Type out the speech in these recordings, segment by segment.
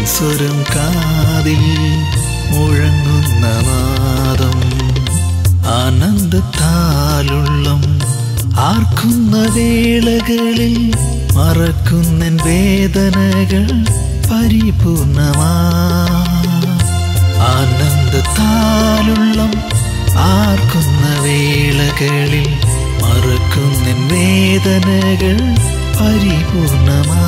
സ്വരം കാതിൽ മുഴങ്ങുന്ന നാദം ആനന്ദത്താലുള്ളം ആർക്കുന്ന വേളകളിൽ മറക്കുന്നൻ വേദനകൾ പരിപൂർണമാ ആനന്ദത്താലുള്ളം ആർക്കുന്ന വേളകളിൽ മറക്കുന്നൻ വേദനകൾ പരിപൂർണമാ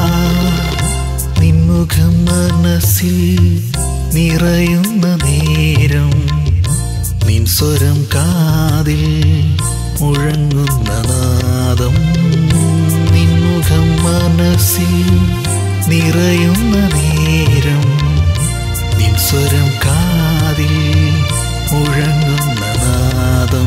നിൻമുഖം മനസ്സിൽ നിറയുന്ന നേരം നിൻ സ്വരം കാതിൽ മുഴങ്ങുന്ന നാദം നിൻമുഖം മനസ്സിൽ നിറയുന്ന നേരം നിൻ സ്വരം കാതിൽ മുഴങ്ങുന്ന നാദം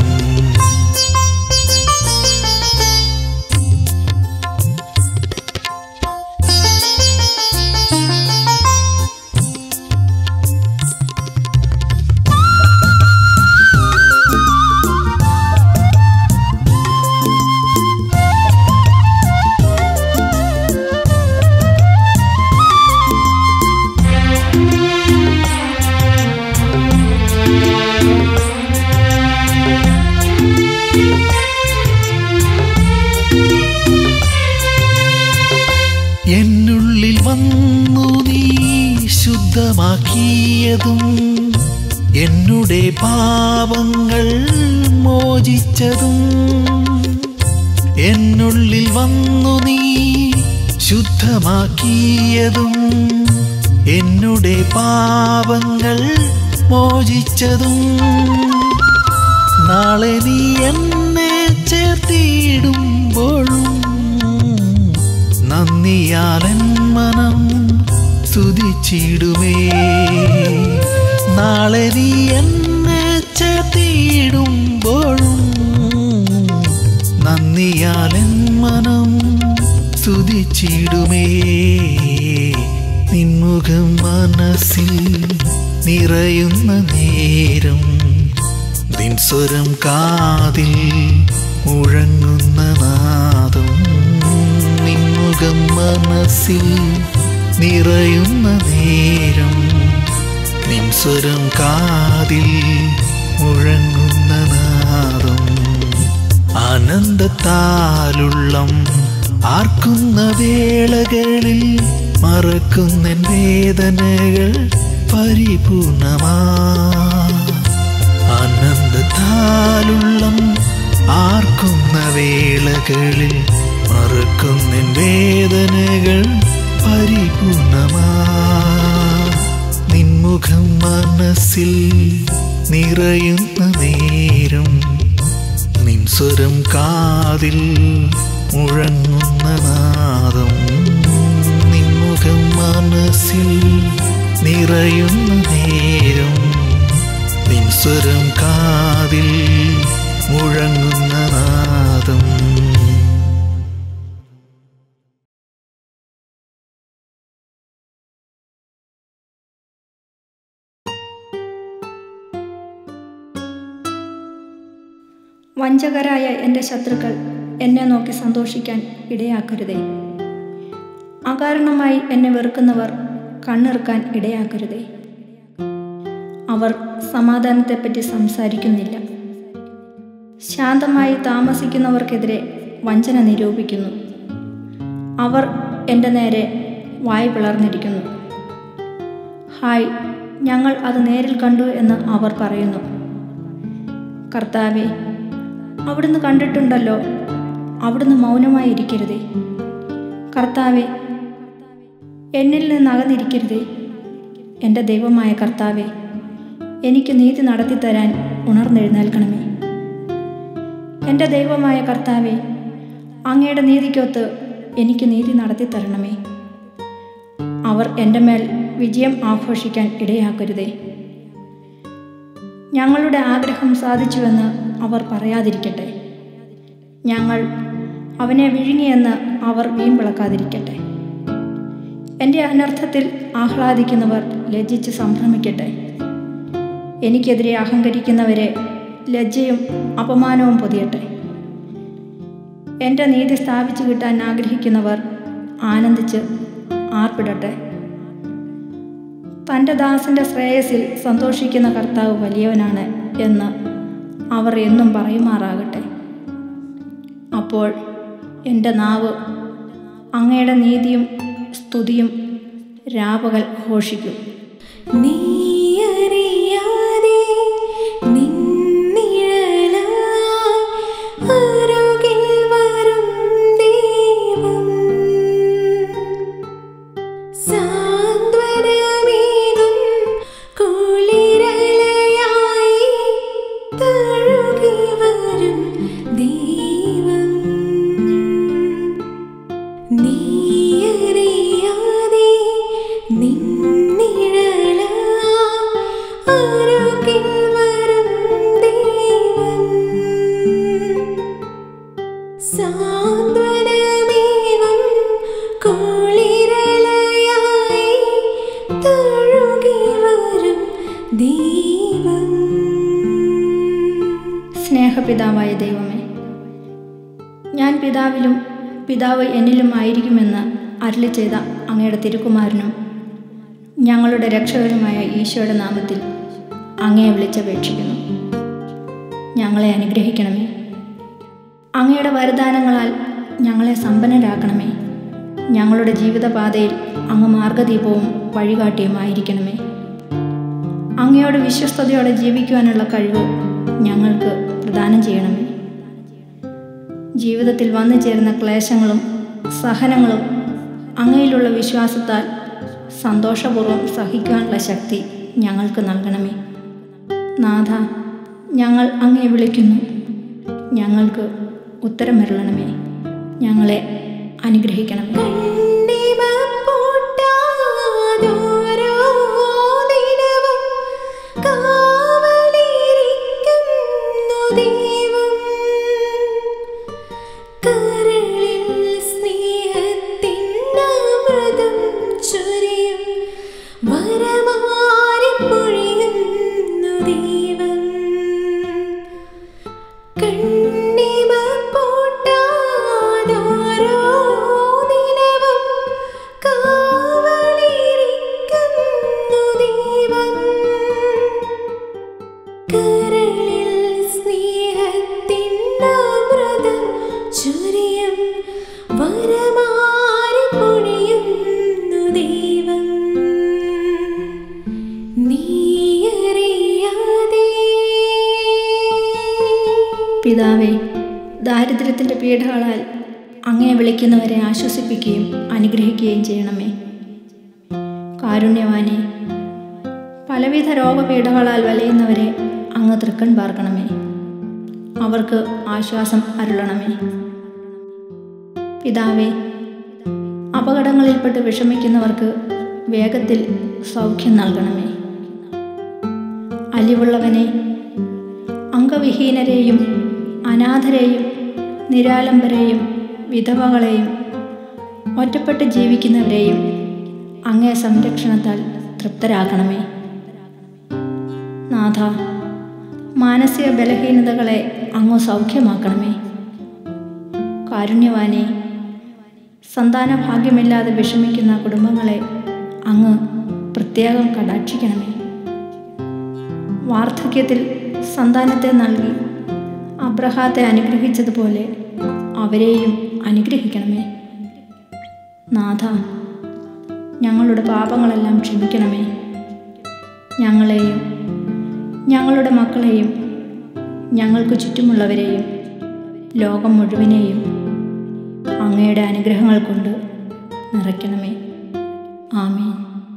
എന്നുള്ളിൽ വന്നു നീ ശുദ്ധമാക്കിയതും എന്നുടെ പാപങ്ങൾ മോചിച്ചതും എന്നുള്ളിൽ വന്നു നീ ശുദ്ധമാക്കിയതും എന്നുടെ പാപങ്ങൾ മോചിച്ചതും നാളെ നീ എന്നെ ചേർത്തിടുമ്പോഴും നന്ദിയാലൻ മനം സ്തുതിച്ചിടുമേ നാളെ നീ എന്നെ ചേർത്തിടുമ്പോഴും നന്ദിയാലൻ മനം സ്തുതിച്ചിടുമേ നിൻമുഖം മനസ്സിൽ നിറയുന്ന നേരം നിൻ സ്വരം കാതിൽ മുഴങ്ങുന്ന നാദം നിൻമുഖം മനസ്സിൽ നിറയുന്ന നേരം നിൻ സ്വരം കാതിൽ മുഴങ്ങുന്ന നാദം ആനന്ദത്താലുള്ളം ആർക്കുന്ന വേളകളിൽ മറക്കുന്ന വേദനകൾ പരിപൂർണമാ ആനന്ദത്താലുള്ളം ആർക്കുന്ന വേളകളിൽ മറക്കുന്ന വേദനകൾ പരിപൂർണമാ നിൻമുഖം മനസ്സിൽ നിറയുന്ന നേരം നിൻ സ്വരം കാതിൽ മുഴങ്ങുന്ന നാദം നിൻമുഖം മനസ്സിൽ നിറയുന്ന നേരം നിൻ സ്വരം കാതിൽ മുഴങ്ങുന്ന നാദം വഞ്ചകരായ എൻ്റെ ശത്രുക്കൾ എന്നെ നോക്കി സന്തോഷിക്കാൻ ഇടയാക്കരുതേ അകാരണമായി എന്നെ വെറുക്കുന്നവർ കണ്ണിറുക്കാൻ ഇടയാക്കരുതേ അവർ സമാധാനത്തെപ്പറ്റി സംസാരിക്കുന്നില്ല ശാന്തമായി താമസിക്കുന്നവർക്കെതിരെ വഞ്ചന നിരൂപിക്കുന്നു അവർ എൻ്റെ നേരെ വായ് പിളർന്നിരിക്കുന്നു ഹായ് ഞങ്ങൾ അത് നേരിൽ കണ്ടു എന്ന് അവർ പറയുന്നു കർത്താവെ അവിടുന്ന് കണ്ടിട്ടുണ്ടല്ലോ അവിടുന്ന് മൗനമായി ഇരിക്കരുതേ കർത്താവെ എന്നിൽ നിന്ന് അകന്നിരിക്കരുതേ എൻ്റെ ദൈവമായ കർത്താവെ എനിക്ക് നീതി നടത്തിത്തരാൻ ഉണർന്നെഴുന്നേൽക്കണമേ എൻ്റെ ദൈവമായ കർത്താവെ അങ്ങയുടെ നീതിക്കൊത്ത് എനിക്ക് നീതി നടത്തിത്തരണമേ അവർ എൻ്റെ മേൽ വിജയം ആഘോഷിക്കാൻ ഇടയാക്കരുതേ ഞങ്ങളുടെ ആഗ്രഹം സാധിച്ചുവെന്ന് അവർ പറയാതിരിക്കട്ടെ ഞങ്ങൾ അവനെ വിഴുങ്ങിയെന്ന് അവർ വീമ്പിളക്കാതിരിക്കട്ടെ എൻ്റെ അനർത്ഥത്തിൽ ആഹ്ലാദിക്കുന്നവർ ലജ്ജിച്ച് സംഭ്രമിക്കട്ടെ എനിക്കെതിരെ അഹങ്കരിക്കുന്നവരെ ലജ്ജയും അപമാനവും പൊതിയട്ടെ എൻ്റെ നീതി സ്ഥാപിച്ചു കിട്ടാൻ ആഗ്രഹിക്കുന്നവർ ആനന്ദിച്ച് ആർപ്പിടട്ടെ തൻ്റെ ദാസൻ്റെ ശ്രേയസിൽ സന്തോഷിക്കുന്ന കർത്താവ് വലിയവനാണ് എന്ന് അവർ എന്നും പറയുമാറാകട്ടെ അപ്പോൾ എൻ്റെ നാവ് അങ്ങയുടെ നീതിയും സ്തുതിയും രാപകൽ ഘോഷിക്കും നീയറിയാതെ നിന്നിഴലായി അരുകിൽ വരും ദൈവം സാന്ത്വനമേകും കുളിരലയായി തഴുകി വരും ദൈവം നീയറിയാതെ നിന്നിഴലായി അരുകിൽ വരും ദൈവം സാന്ത്വനമേകും കുളിരലയായി തഴുകി വരും ദൈവം സ്നേഹപിതാവായ ദൈവമേ ഞാൻ പിതാവിലും പിതാവ് എന്നിലും ആയിരിക്കുമെന്ന് അരുളി ചെയ്ത അങ്ങയുടെ തിരുക്കുമാരനും ഞങ്ങളുടെ രക്ഷകരുമായ ഈശോയുടെ നാമത്തിൽ അങ്ങയെ വിളിച്ചപേക്ഷിക്കുന്നു ഞങ്ങളെ അനുഗ്രഹിക്കണമേ അങ്ങയുടെ വരദാനങ്ങളാൽ ഞങ്ങളെ സമ്പന്നരാക്കണമേ ഞങ്ങളുടെ ജീവിതപാതയിൽ അങ്ങ് മാർഗദീപവും വഴികാട്ടിയുമായിരിക്കണമേ അങ്ങയോട് വിശ്വസ്തയോടെ ജീവിക്കുവാനുള്ള കഴിവ് ഞങ്ങൾക്ക് പ്രദാനം ചെയ്യണമേ ജീവിതത്തിൽ വന്നു ചേരുന്ന ക്ലേശങ്ങളും സഹനങ്ങളും അങ്ങയിലുള്ള വിശ്വാസത്താൽ സന്തോഷപൂർവ്വം സഹിക്കാനുള്ള ശക്തി ഞങ്ങൾക്ക് നൽകണമേ നാഥ ഞങ്ങൾ അങ്ങയെ വിളിക്കുന്നു ഞങ്ങൾക്ക് ഉത്തരമരുളണമേ ഞങ്ങളെ അനുഗ്രഹിക്കണമേ കണ്ണിമ പൂട്ടാതോരോ ദിനവും കാവലിരിക്കുന്നു ദൈവം കരളിൽ സ്നേഹത്തിൻ അമൃതം ചൊരിയും വരമാരി പൊഴിയുന്നു ദൈവം കണ്ണിമ പൂട്ടാതോരോ ദിനവും കാവലിരിക്കുന്നു ദൈവം കരളിൽ സ്നേഹത്തിൻ അമൃതം ചൊരിയും വരമാരി പൊഴിയുന്നു ദൈവം നീയറിയാതെ പിതാവേ ദാരിദ്ര്യത്തിൻ്റെ പീഡകളാൽ അങ്ങയെ വിളിക്കുന്നവരെ ആശ്വസിപ്പിക്കുകയും അനുഗ്രഹിക്കുകയും ചെയ്യണമേ കാരുണ്യവാനെ പലവിധ രോഗപീഠകളാൽ വലയുന്നവരെ അങ്ങ് തൃക്കൺ പാർക്കണമേ അവർക്ക് ആശ്വാസം അരുളണമേ പിതാവേ അപകടങ്ങളിൽപ്പെട്ട് വിഷമിക്കുന്നവർക്ക് വേഗത്തിൽ സൗഖ്യം നൽകണമേ അലിവുള്ളവനെ അംഗവിഹീനരെയും അനാഥരെയും നിരാലംബരെയും വിധവകളെയും ഒറ്റപ്പെട്ട് ജീവിക്കുന്നവരെയും അങ്ങേ സംരക്ഷണത്താൽ തൃപ്തരാക്കണമേ നാഥ മാനസിക ബലഹീനതകളെ അങ്ങ് സൗഖ്യമാക്കണമേ കാരുണ്യവാനെ സന്താന ഭാഗ്യമില്ലാതെ വിഷമിക്കുന്ന കുടുംബങ്ങളെ അങ്ങ് പ്രത്യേകം കടാക്ഷിക്കണമേ വാർദ്ധക്യത്തിൽ സന്താനത്തെ നൽകി അബ്രഹാത്തെ അനുഗ്രഹിച്ചതുപോലെ അവരെയും അനുഗ്രഹിക്കണമേ നാഥ ഞങ്ങളുടെ പാപങ്ങളെല്ലാം ക്ഷമിക്കണമേ ഞങ്ങളെയും ഞങ്ങളുടെ മക്കളെയും ഞങ്ങൾക്ക് ചുറ്റുമുള്ളവരെയും ലോകം മുഴുവനെയും അങ്ങയുടെ അനുഗ്രഹങ്ങൾ കൊണ്ട് നിറയ്ക്കണമേ ആമീൻ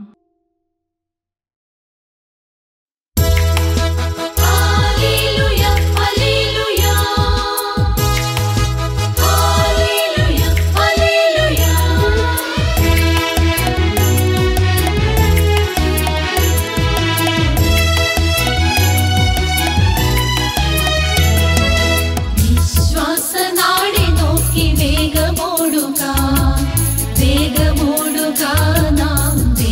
Hallelujah, hallelujah. Hallelujah, വിശ്വാസനാടി നോക്കി വേഗമോടുക വേഗമോടുക നാം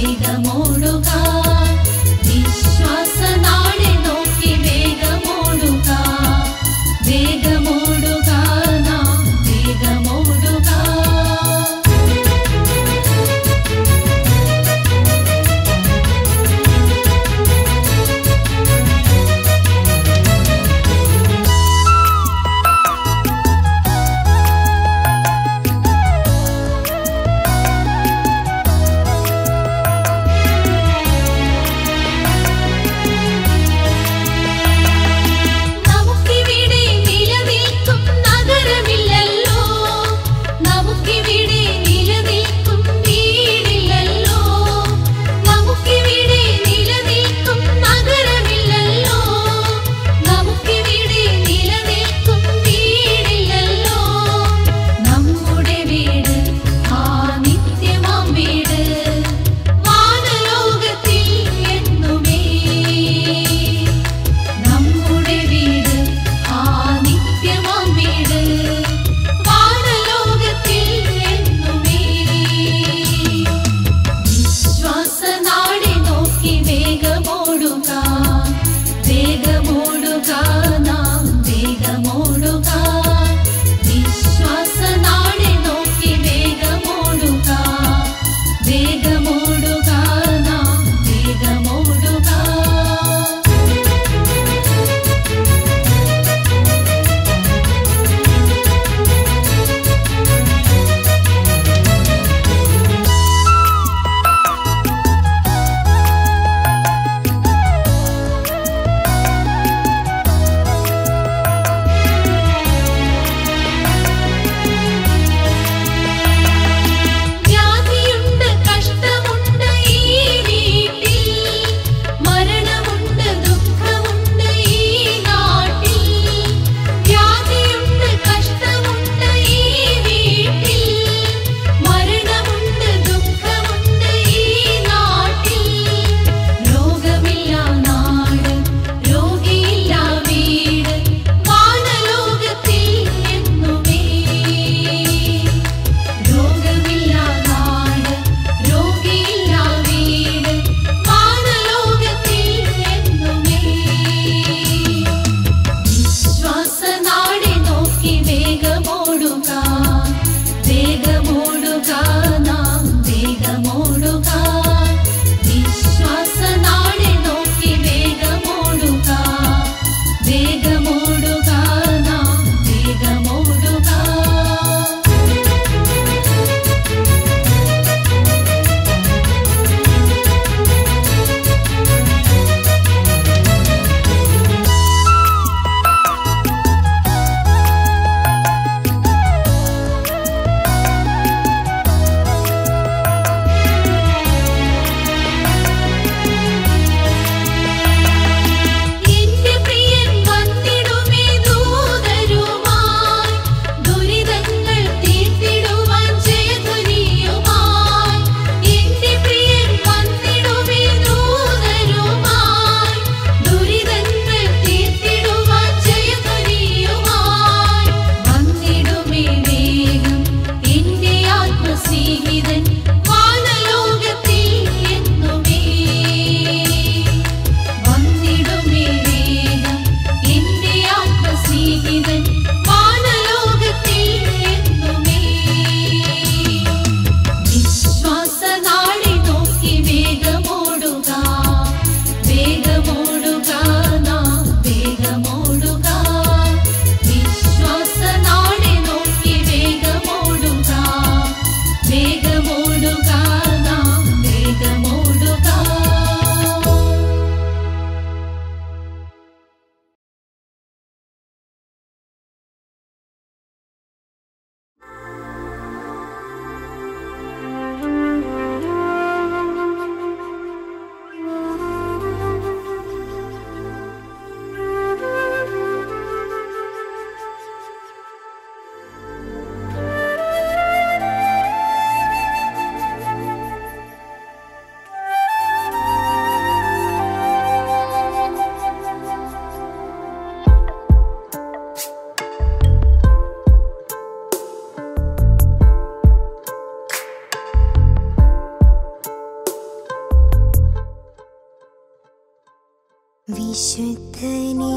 വിശുദ്ധനേ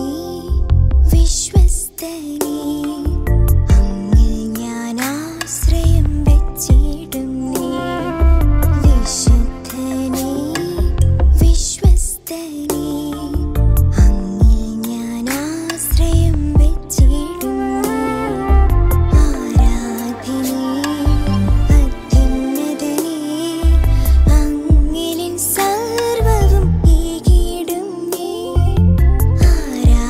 വിശ്വസ്തനേ അങ്ങിൽ ഞാൻ ആശ്രയം വെച്ചിടുന്നേ വിശുദ്ധനേ വിശ്വസ്തനേ അങ്ങിൽ ഞാൻ ആശ്രയം വെച്ചിടുന്നേ ആരാധനേ അത്യുന്നതനേ അങ്ങിലിൻ സർവ്വവും ഏകിടുന്നേ ആരാധനേ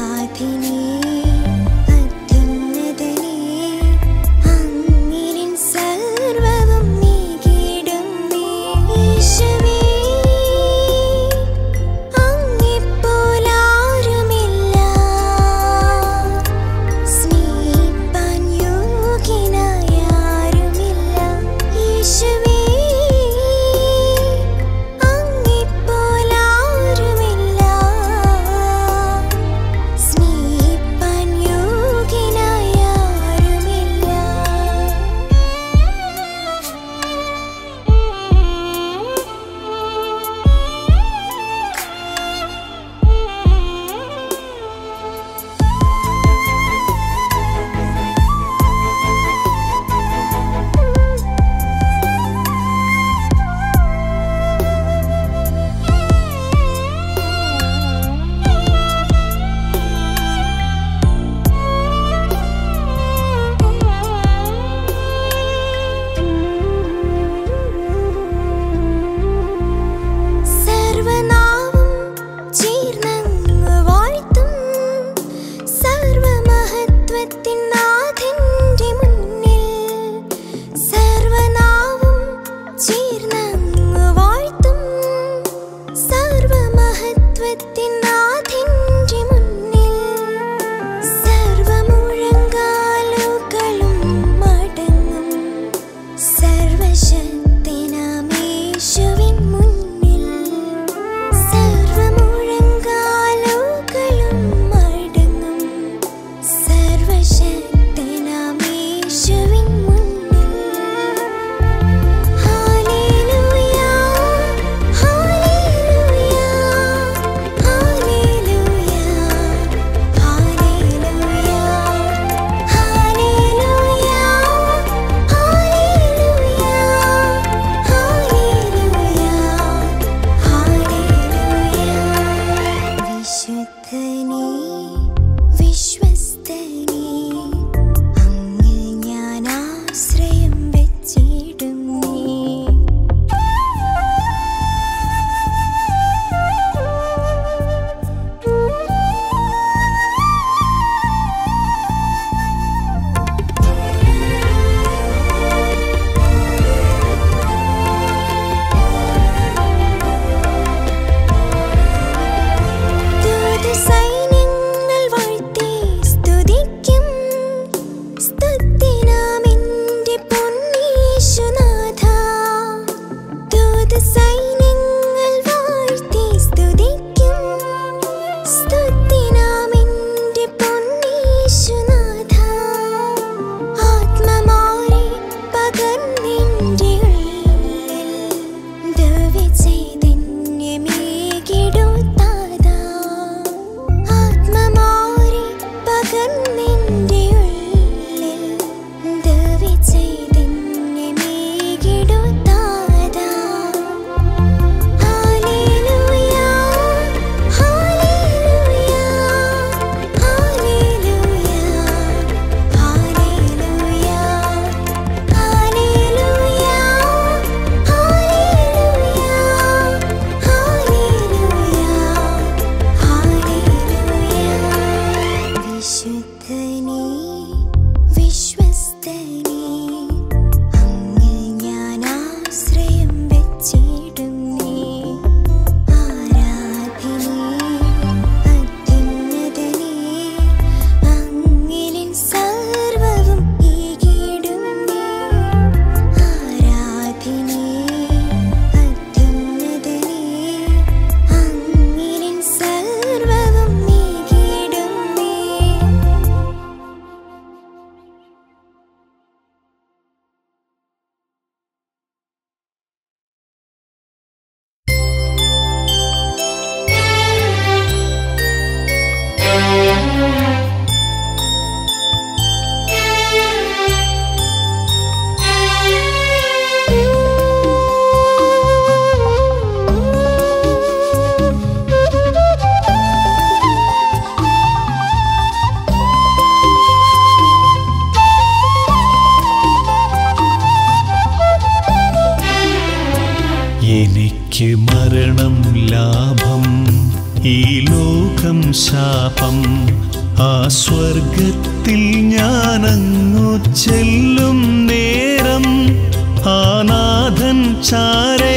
മരണം ലാഭം ഈ ലോകം ശാപം ആ സ്വർഗത്തിൽ ഞാനങ്ങു ചെല്ലും നേരം ആനാഥൻ ചാരേ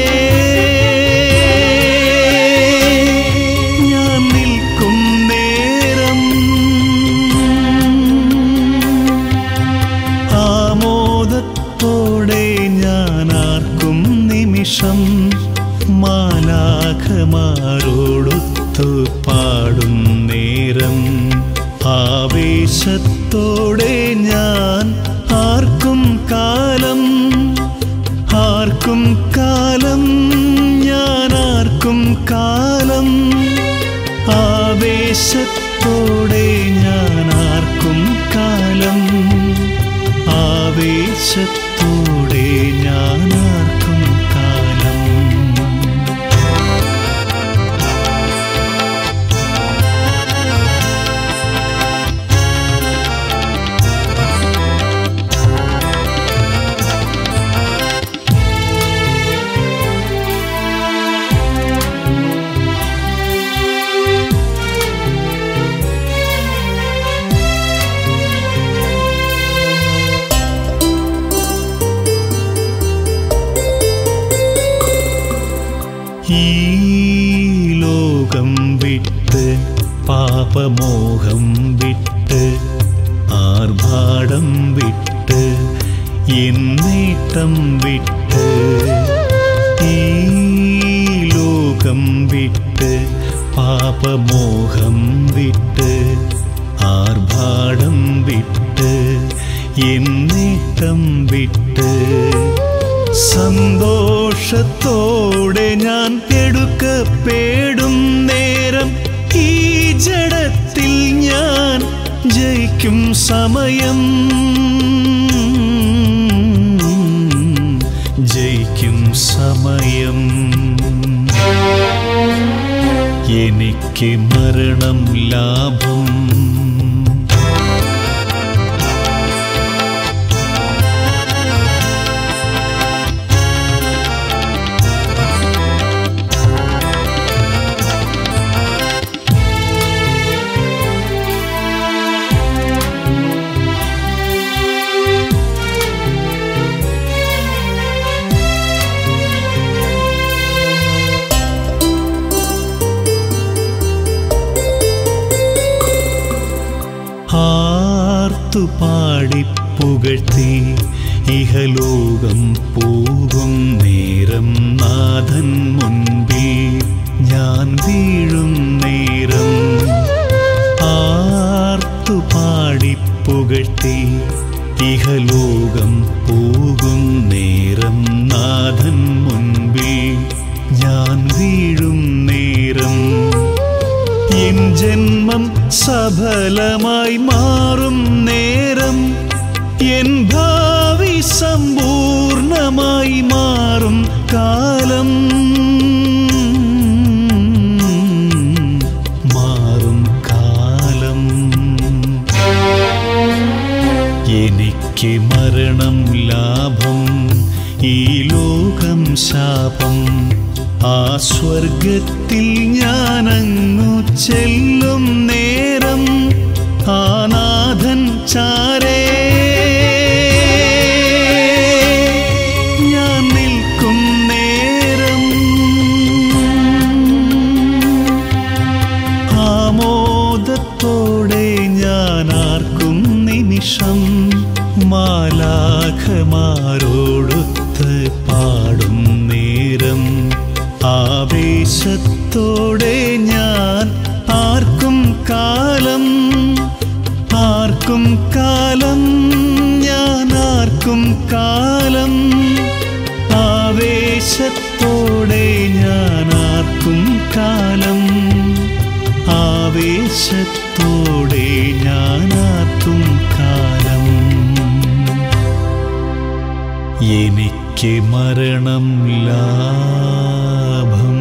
ഞാൻ നിൽക്കും നേരം ആമോദത്തോടെ ഞാൻ ആർക്കും നിമിഷം മാലാഖമാരോടൊത്തു പാടും നേരം ആവേശത്തോടെ ഞാൻ ആർക്കും കാലം ആർക്കും കാലം ഞാൻ ആർക്കും കാലം ആവേശത്തോടെ ഞാൻ ആർക്കും കാലം ആവേശത്തോടെ ഞാൻ ആർക്കും കാലം ഈ ലോകം വിട്ട് പാപമോഹം വിട്ട് ആർഭാടം വിട്ട് എന്നേട്ടം വിട്ട് ഈ ലോകം വിട്ട് പാപമോഹം വിട്ട് ആർഭാടം വിട്ട് എന്നേട്ടം വിട്ട് സന്തോഷത്തോടെ ഞാൻ എടുക്കപ്പെടും നേരം ഈ ജഡത്തിൽ ഞാൻ ജയിക്കും സമയം ജയിക്കും സമയം എനിക്ക് മരണം ലാഭം ആർത്തുപാടി പുകഴ്ത്തി ഇഹലോകം പോകും നേരം നാഥൻ മുൻപിൽ ഞാൻ വീഴും നേരം ആർത്തുപാടി പുകഴ്ത്തി ഇഹലോകം പോകും നേരം നാഥൻ മുൻപിൽ ഞാൻ വീഴും നേരം എൻ ജന്മം സഫലമായി മാറും നേരം എൻ ഭാവി സമ്പൂർണമായി മാറും കാലം മാറും കാലം എനിക്ക് മരണം ലാഭം ഈ ലോകം ശാപം ആ സ്വർഗത്തിൽ ഞാനങ്ങു ചെല്ലും നേരം ആനാഥൻ ചാരേ ഞാൻ നിൽക്കും നേരം ആമോദത്തോടെ ഞാൻ ആർക്കും നിമിഷം മാലാഖമാരോടൊത്ത് പാടും നേരം ആവേശത്തോടെ ഞാൻ ആർക്കും കാലം ആർക്കും കാലം ഞാൻ ആർക്കും കാലം ആവേശത്തോടെ ഞാൻ ആർക്കും കാലം ആവേശത്തോടെ ഞാൻ ആർക്കും കാലം എനിക്ക് മരണം ലാഭം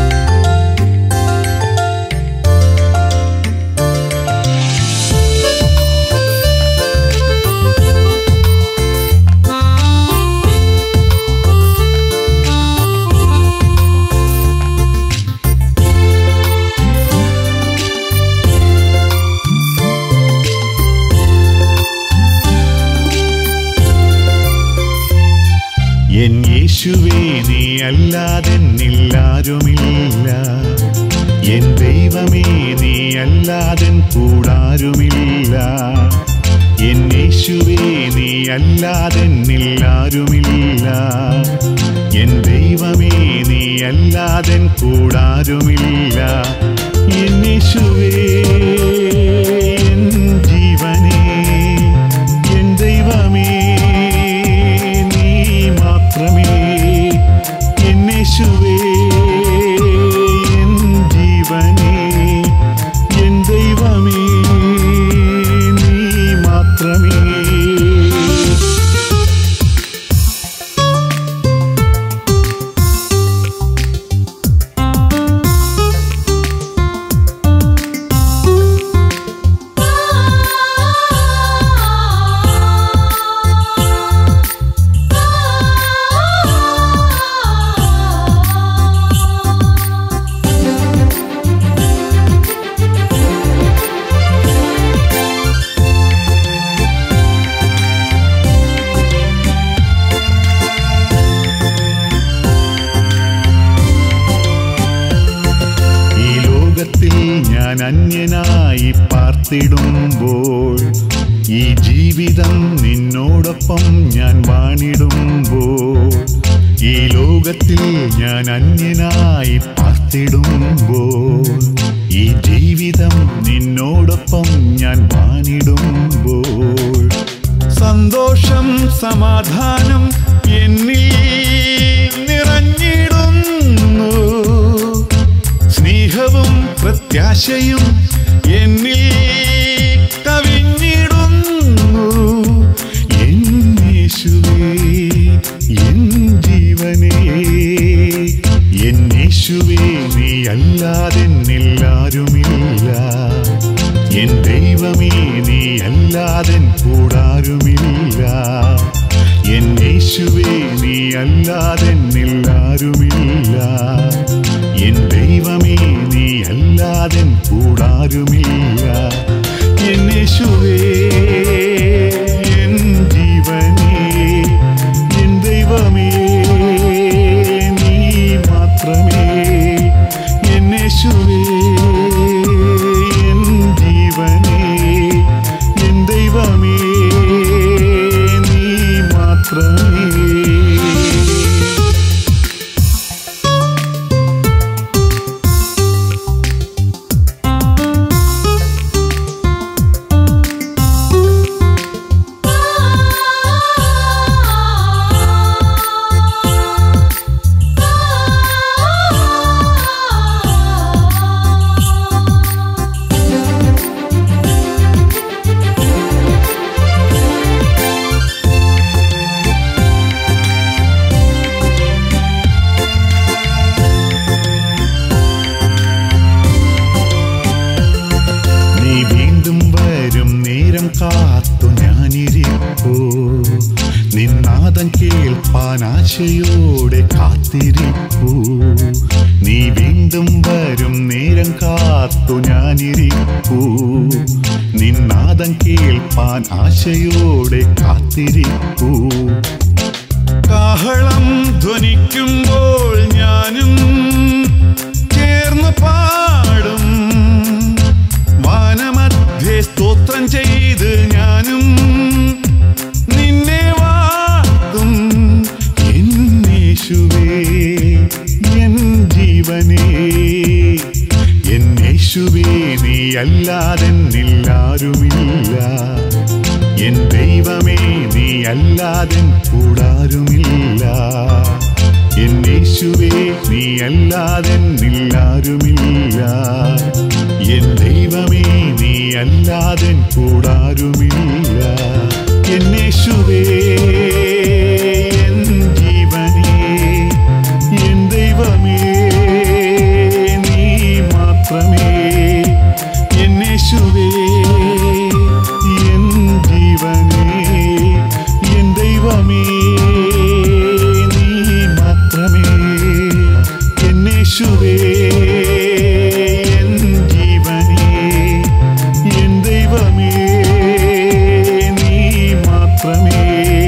ും അല്ലാതെന്നില്ലാരുമില്ല എൻ ദൈവമേ നീ അല്ലാതെൻ കൂടാരുമില്ല എൻ യേശുവേ നീ അല്ലാതെന്നില്ലാരുമില്ല എൻ ദൈവമേ നീ അല്ലാതെൻ കൂടാരുമില്ല എൻ യേശുവേ എൻ ജീവനേ എൻ ദൈവമേ നീ മാത്രമേ എൻ യേശുവേ എൻ ജീവനേ എൻ ദൈവമേ നീ മാത്രമേ ഈ ലോകത്തിൽ ഞാൻ അന്യനായി പാർത്തിടുമ്പോൾ ഈ ജീവിതം നിന്നോടൊപ്പം ഞാൻ വാണിടുമ്പോൾ ഈ ലോകത്തിൽ ഞാൻ അന്യനായി പാർത്തിടുമ്പോൾ ഈ ജീവിതം നിന്നോടൊപ്പം ഞാൻ വാണിടുമ്പോൾ സന്തോഷം സമാധാനം എന്നിൽ നിറഞ്ഞിടുന്നു സ്നേഹവും പ്രത്യാശയും എന്നിൽ കവിഞ്ഞിടുന്നു എൻ യേശുവേ എൻ ജീവനേ എൻ യേശുവേ നീ അല്ലാതെന്നില്ലാരുമില്ല എൻ ദൈവമേ നീ അല്ലാതെൻ കൂടാരുമില്ല എൻ യേശുവേ നീ അല്ലാതെന്നില്ലാരുമില്ല എൻ ദൈവമേ നീ അല്ലാതെൻ കൂടാരുമില്ല എൻ യേശുവേ എൻ ജീവനേ എൻ ദൈവമേ നീ മാത്രമേ എൻ യേശുവേ എൻ ജീവനേ എൻ ദൈവമേ നീ മാത്രമേ നീ വീണ്ടും വരും നേരം കാത്തു ഞാനിരിപ്പോ നിന്നാദം കേൾപ്പാൻ ആശയോടെ കാത്തിരിപ്പൂ നീ വീണ്ടും വരും നേരം കാത്തു ഞാനിരിപ്പൂ നിന്നാദം കേൾപ്പാൻ ആശയോടെ കാത്തിരിപ്പൂ കാഹളം ധ്വനിക്കുമ്പോൾ ഞാനും ചേർന്ന് പാടും വാനമധ്യേ സ്തോത്രം ചെയ്ത് ഞാനും നിന്നെ വാഴ്ത്തും എൻ യേശുവേ എൻ ജീവനേ എൻ യേശുവേ നീ അല്ലാതെന്നില്ലാരുമില്ല എൻ ദൈവമേ നീ അല്ലാതെ കൂടാരുമില്ല എൻ യേശുവേ നീ അല്ലാതെ നില്ലാരുമില്ല എൻ ദൈവമേ നീ അല്ലാതെ കൂടാരുമില്ല എൻ യേശുവേ എൻ ജീവനേ എൻ ദൈവമേ നീ മാത്രമേ എൻ യേശുവേ എൻ ജീവനേ എൻ ദൈവമേ നീ മാത്രമേ എൻ യേശുവേ എൻ ജീവനേ എൻ ദൈവമേ നീ മാത്രമേ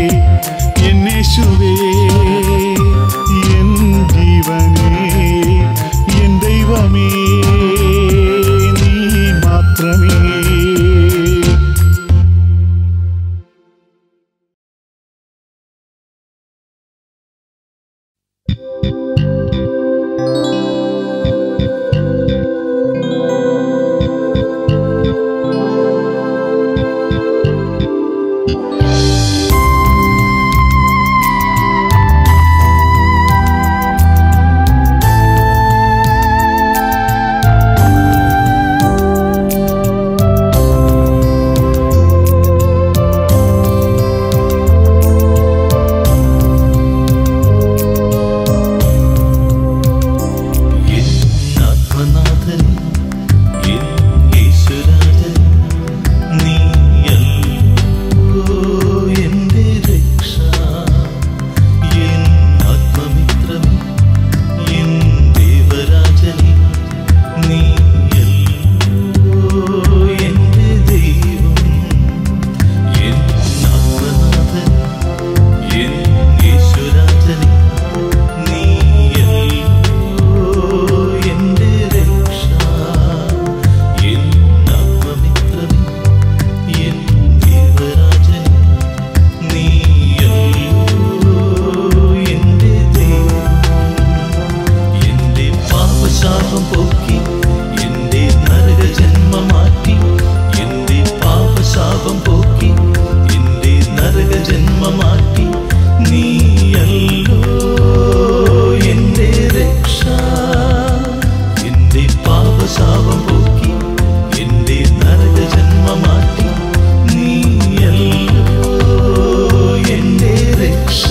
ജന്മമാറ്റി നീയല്ലോ എന്റെ രക്ഷ എന്റെ പാപശാപം പോക്കി എന്റെ നരക ജന്മമാറ്റി നീയല്ലോ എന്റെ രക്ഷ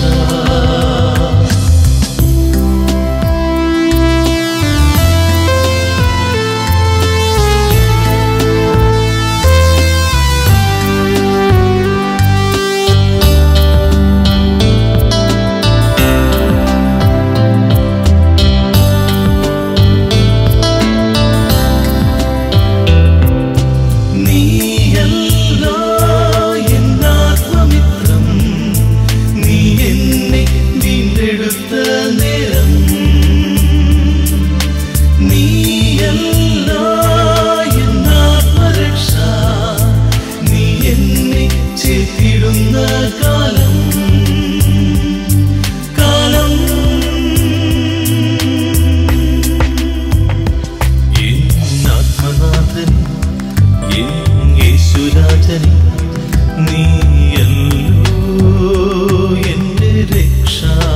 നീയല്ലോ എന്നാത്മമിത്രം നീ എന്നെ വീണ്ടെടുത്ത നേരം നീയല്ലോ എന്നാത്മരക്ഷ നീ എന്നെ ചേർത്തിടുന്ന കാലം കാലം എന്നാത്മനാഥൻ യേശുരാജനെ നീയല്ലോ എന്റെ രക്ഷ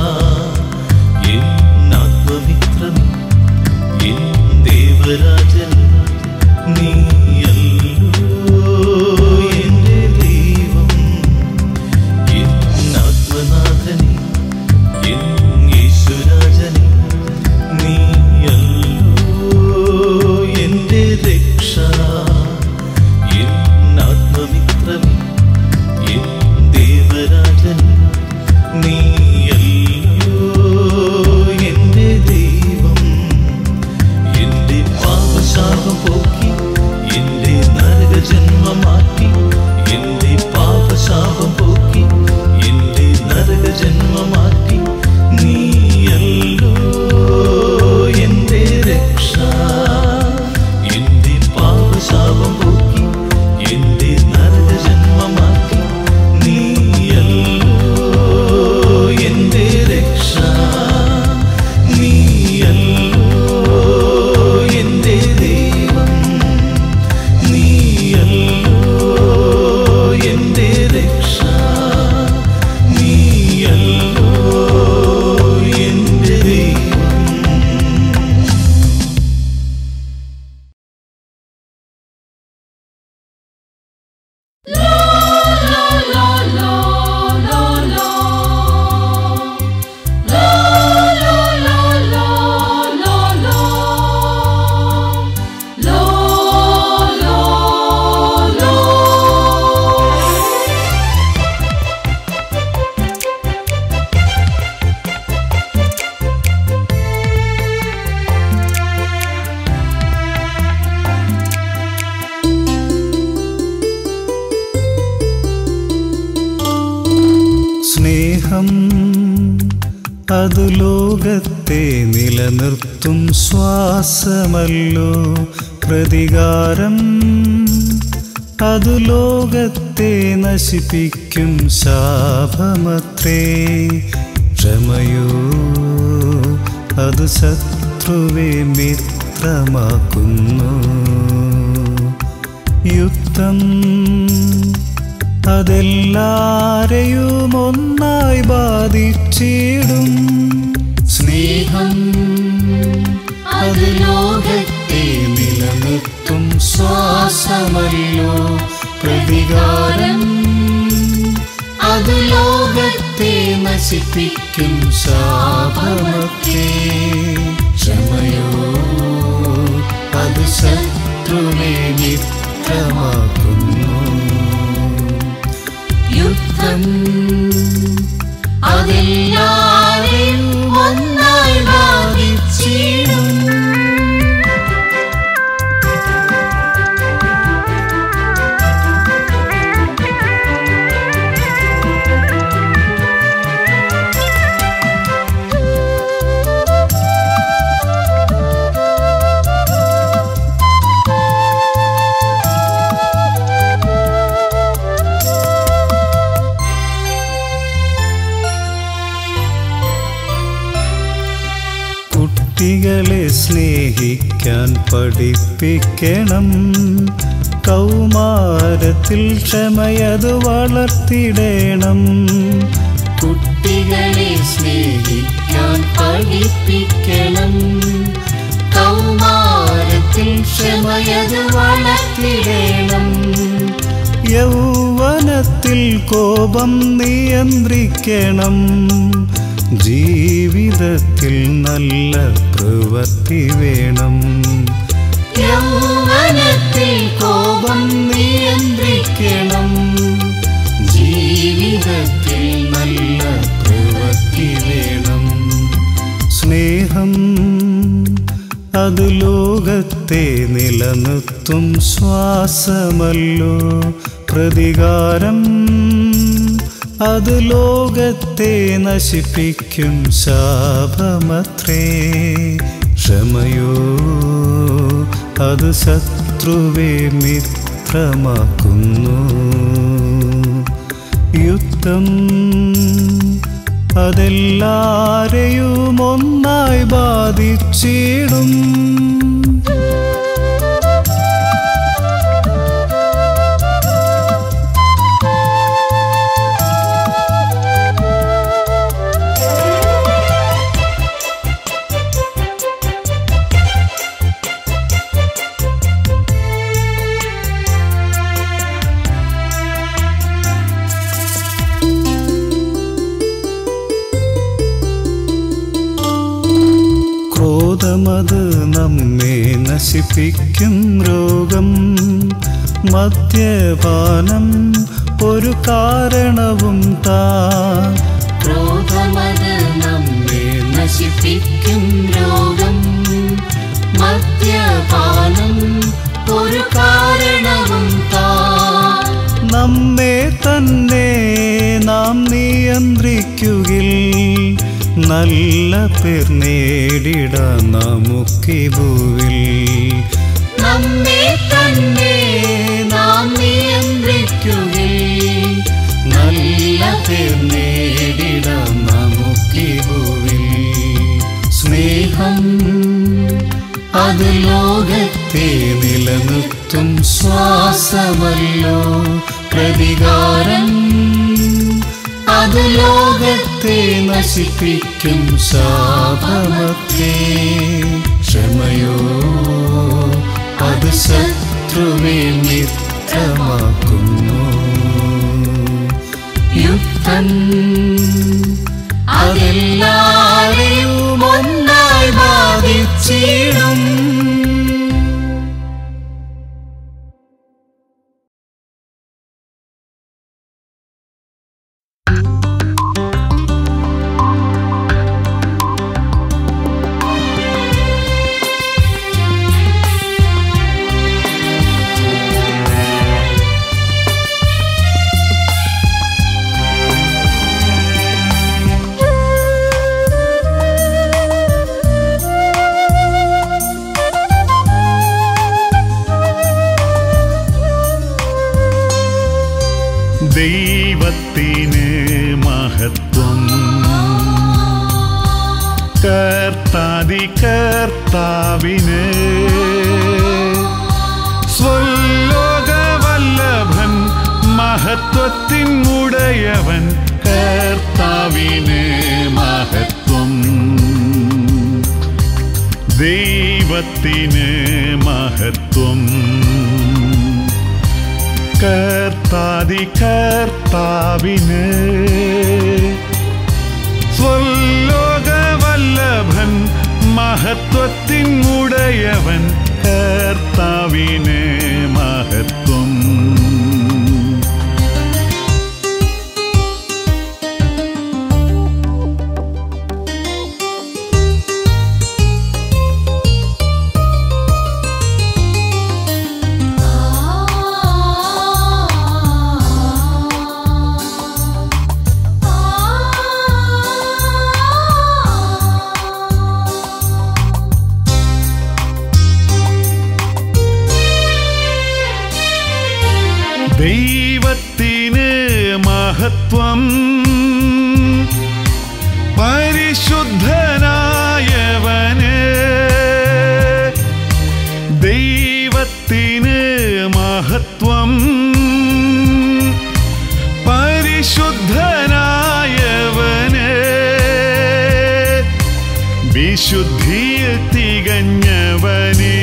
എന്നാത്മമിത്രം എൻ ദേവരാജൻ നീയല്ലോ എന്റെ ദൈവം എന്നാത്മനാഥനെ എൻ യേശുരാജനെ നീയല്ലോ എന്റെ രക്ഷ എന്നാത്മമിത്രമേ എൻ ദേവരാജനെ നീയല്ലോ എന്റെ ദൈവം എന്റെ പാപശാപം പോക്കി എന്റെ നരക ജന്മം മാറ്റി എന്റെ പാപശാപം പോക്കി എന്റെ നരക ജന്മം മാറ്റി നീയല്ലോ എന്റെ രക്ഷ എന്റെ പാപശാപം പോക്കി എന്റെ നരക ജന്മം മാറ്റി നീയല്ലോ എന്റെ രക്ഷ നീയല്ലോ എന്റെ ദൈവം നീയല്ലോ എന്റെ രക്ഷ നീയല്ലോ എന്റെ ദൈവം സ്നേഹം അതു ലോകത്തെ നിലനിർത്തും ശ്വാസമല്ലോ പ്രതികാരം അതു ലോകത്തെ നശിപ്പിക്കും ശാപമത്രേ ക്ഷമയോ അത് ശത്രുവെ മിത്രമാക്കുന്നു യുദ്ധം അതെല്ലാരെയും ഒന്നായി ബാധിച്ചിടും സ്നേഹം അത് ലോകത്തെ നിലനിർത്തും ശ്വാസമല്ലോ പ്രതികാരം അത് ലോകത്തെ നശിപ്പിക്കും ശാപമൊക്കെ ക്ഷമയോ അത് ശത്രുവിനെ മിത്രമാക്കുന്നു യുദ്ധം അതെല്ലാരെയും ഒന്നായി ബാധിച്ചിടും കുട്ടികളെ സ്നേഹിക്കാൻ പഠിപ്പിക്കണം കൗമാരത്തിൽ ക്ഷമയതു വളർത്തിടേണം കുട്ടികളെ സ്നേഹിക്കാൻ പഠിപ്പിക്കണം കൗമാരത്തിൽ ക്ഷമയതു വളർത്തിടേണം യൗവനത്തിൽ കോപം നിയന്ത്രിക്കണം ജീവിതത്തിൽ നല്ല പ്രവൃത്തി വേണം യൗവനത്തിൽ കോപം നിയന്ത്രിക്കണം ജീവിതത്തിൽ നല്ല പ്രവൃത്തി വേണം സ്നേഹം അത് ലോകത്തെ നിലനിർത്തും ശ്വാസമല്ലോ പ്രതികാരം അത് ലോകത്തെ നശിപ്പിക്കും ശാപമത്രേ ക്ഷമയോ അത് ശത്രുവെ മിത്രമാക്കുന്നു യുദ്ധം അതെല്ലാരെയും ഒന്നായി ബാധിച്ചിടും ക്രോധമത് നമ്മെ നശിപ്പിക്കും രോഗം മദ്യപാനം ഒരു കാരണവും താ ക്രോധമത് നമ്മെ നശിപ്പിക്കും രോഗം മദ്യപാനം ഒരു കാരണവും താ നമ്മെ തന്നെ നാം നിയന്ത്രിക്കുകിൽ നല്ല പേർ നേടിടാൻ നമുക്കി ഭൂവിൽ നമ്മെ തന്നെ നാം നിയന്ത്രിക്കുകിൽ നല്ല പേർ നേടിടാൻ നമുക്കി ഭൂവിൽ സ്നേഹം അത് ലോകത്തെ നിലനിർത്തും ശ്വാസമല്ലോ പ്രതികാരം അത് ലോകത്തെ നശിപ്പിക്കും ശാപമത്തെ ക്ഷമയോ അത് ശത്രുവെ മിത്രമാക്കുന്നു യുദ്ധം അതെല്ലാരെയും ഒന്നായി ബാധിച്ചിടും ദൈവത്തിന് മഹത്വം കർത്താതി കർത്താവിന് സ്വലോകവല്ലഭൻ മഹത്വത്തിൻ ഉടയവൻ കർത്താവിന് മഹത്വം ദൈവത്തിന് മഹത്വം കർത്താതി കർത്താവിന് സ്വലോകവല്ലഭൻ മഹത്വത്തിൻ ഉടയവൻ കർത്താവിന് മഹത്വം ദൈവത്തിന് മഹത്വം പരിശുദ്ധനായവന് ദൈവത്തിന് മഹത്വം പരിശുദ്ധനായവന് വിശുദ്ധിയിൽ തികഞ്ഞവനേ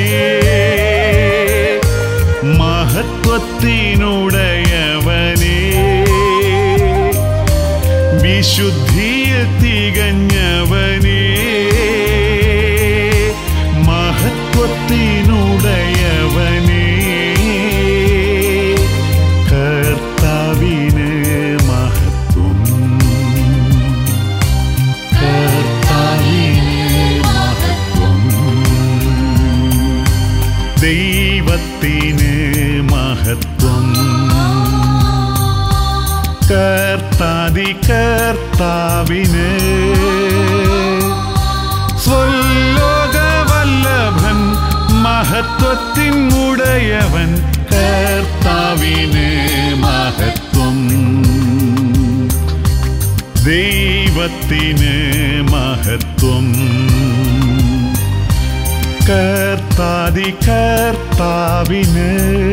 മഹത്വത്തിനുടയവനേ വിശുദ്ധിയിൽ തികഞ്ഞവനേ മഹത്വത്തിനുടയവനേ കർത്താവിന് മഹത്വം കർത്താവിന് മഹത്വം ദൈവത്തിന് മഹത്വം കർത്താതി കർത്താവിന് സ്വലോകവല്ലഭൻ മഹത്വത്തിൻ ഉടയവൻ കർത്താവിന് മഹത്വം ദൈവത്തിന് മഹത്വം കർത്താതി കർത്താവിന്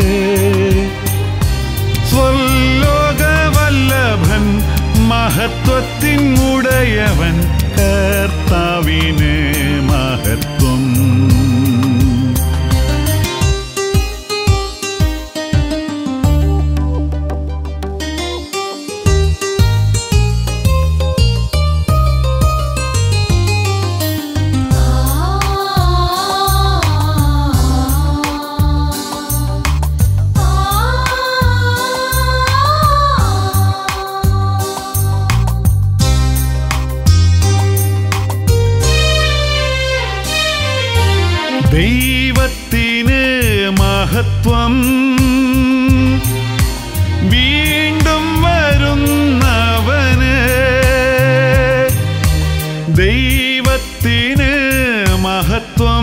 സ്വലോകവല്ലഭൻ മഹത്വത്തിൻ ഉടയവൻ കർത്താവിന് മഹത്വം ദൈവത്തിന് മഹത്വം വീണ്ടും വരുന്നവന് ദൈവത്തിന് മഹത്വം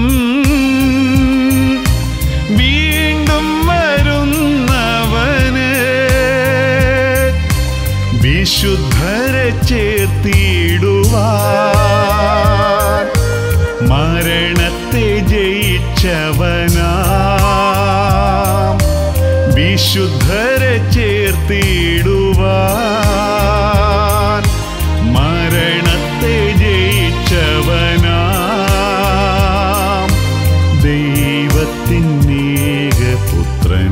വീണ്ടും വരുന്നവന് വിശുദ്ധരെ ചേർത്തിടുവാൻ മരണത്തെ ജയിച്ചവനാ വിശുദ്ധരെ ചേർത്തിടുവാൻ മരണത്തെ ജയിച്ചവനാ ദൈവത്തിനേകപുത്രൻ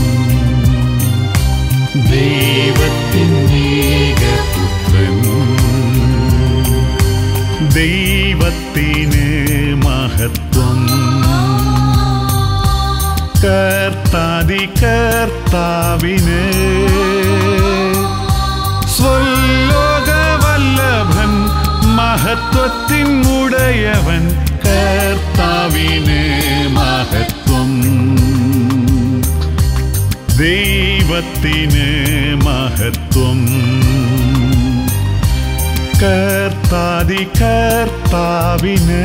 ദൈവത്തിനേകപുത്രൻ ദൈവത്തിന് മഹത്വം കർത്താതി കർത്താവിന് സ്വലോകവല്ലഭൻ മഹത്വത്തിൻ ഉടയവൻ കർത്താവിന് മഹത്വം ദൈവത്തിന് മഹത്വം കർത്താതി കർത്താവിന്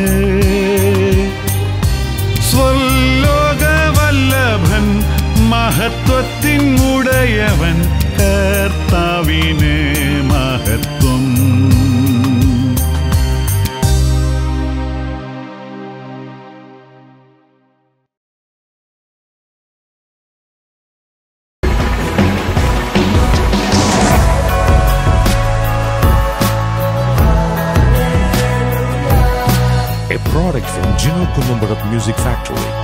സ്വലോകവല്ലഭൻ മഹത്വത്തിൻ ഉടയവൻ കർത്താവിന് മഹത്വം a product from Gino Columbarat Music Factory.